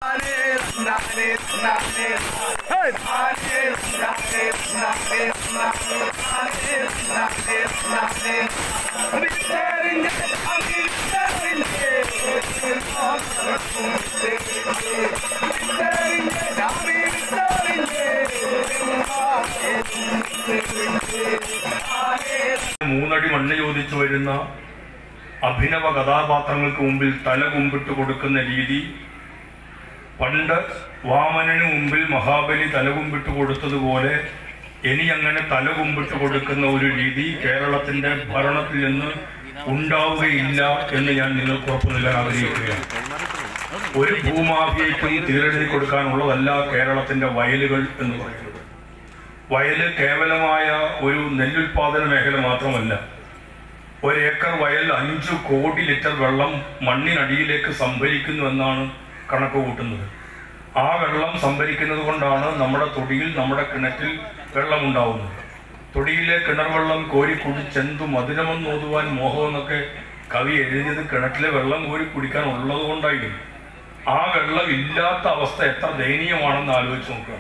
മൂന്നടി മണ്ണ് ചോദിച്ചു വരുന്ന അഭിനവ കഥാപാത്രങ്ങൾക്ക് മുമ്പിൽ തല കുമ്പിട്ട് കൊടുക്കുന്ന രീതി പണ്ട് വാമനന് മുമ്പിൽ മഹാബലി തല കുമ്പിട്ട് കൊടുത്തതുപോലെ ഇനി അങ്ങനെ തല കുമ്പിട്ട് കൊടുക്കുന്ന ഒരു രീതി കേരളത്തിന്റെ ഭരണത്തിൽ നിന്ന് ഉണ്ടാവുകയില്ല എന്ന് ഞാൻ നിങ്ങൾക്ക് ഉറപ്പു നൽകാൻ ആഗ്രഹിക്കുകയാണ് ഒരു ഭൂമാഫിയയ്ക്കും തീരെഴുതി കൊടുക്കാനുള്ളതല്ല കേരളത്തിന്റെ വയലുകൾ എന്ന് പറയുന്നത് വയല് കേവലമായ ഒരു നെല്ലുൽപാദന മേഖല മാത്രമല്ല ഒരേക്കർ വയൽ അഞ്ചു കോടി ലിറ്റർ വെള്ളം മണ്ണിനടിയിലേക്ക് സംഭരിക്കുന്നു എന്നാണ് കണക്ക് കൂട്ടുന്നത് ആ വെള്ളം സംഭരിക്കുന്നത് കൊണ്ടാണ് നമ്മുടെ തൊടിയിൽ നമ്മുടെ കിണറ്റിൽ വെള്ളമുണ്ടാവുന്നത് തൊടിയിലെ കിണർ വെള്ളം കോരി കുടിച്ചെന്തു മധുരമെന്ന് ഓതുവാൻ മോഹമെന്നൊക്കെ കവി എഴുതിയത് കിണറ്റിലെ വെള്ളം കോരി കുടിക്കാൻ ഉള്ളത് കൊണ്ടായിരുന്നു ആ വെള്ളം ഇല്ലാത്ത അവസ്ഥ എത്ര ദയനീയമാണെന്ന് ആലോചിച്ച് നോക്കുക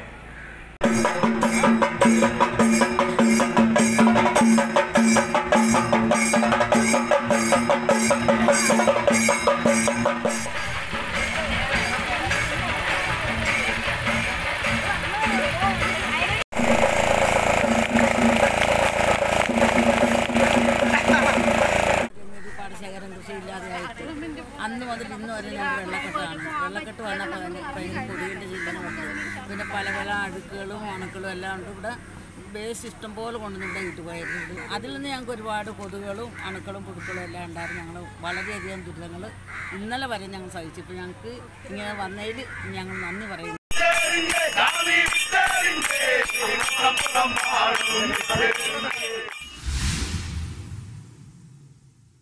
ഒരു പാടശേഖരം കൃഷി ഇല്ലാതെയായിട്ട് അന്ന് മുതൽ ഇന്ന് വരെ ഞങ്ങൾ വെള്ളക്കെട്ടാണ് വെള്ളക്കെട്ട് വന്നപ്പോൾ അതിന് ഭയങ്കര കൊതുകിൻ്റെ ശീലനം ഉണ്ട് പിന്നെ പല പല അഴുക്കുകളും അണുക്കളും എല്ലാം ഉണ്ട് ഇവിടെ വേസ്റ്റ് ഇഷ്ടം പോലെ കൊണ്ടുവന്ന് ഇവിടെ ഇട്ടുപോയിട്ടുണ്ട് അതിൽ നിന്ന് ഞങ്ങൾക്ക് ഒരുപാട് കൊതുകുകളും അണുക്കളും പുഴുക്കളും എല്ലാം ഉണ്ടായിരുന്നു ഞങ്ങൾ വളരെയധികം ദുരിതങ്ങൾ ഇന്നലെ വരെ ഞങ്ങൾ സഹിച്ചു ഇപ്പോൾ ഞങ്ങൾക്ക് ഇങ്ങനെ വന്നതിൽ ഞങ്ങൾ നന്ദി പറയുന്നു ും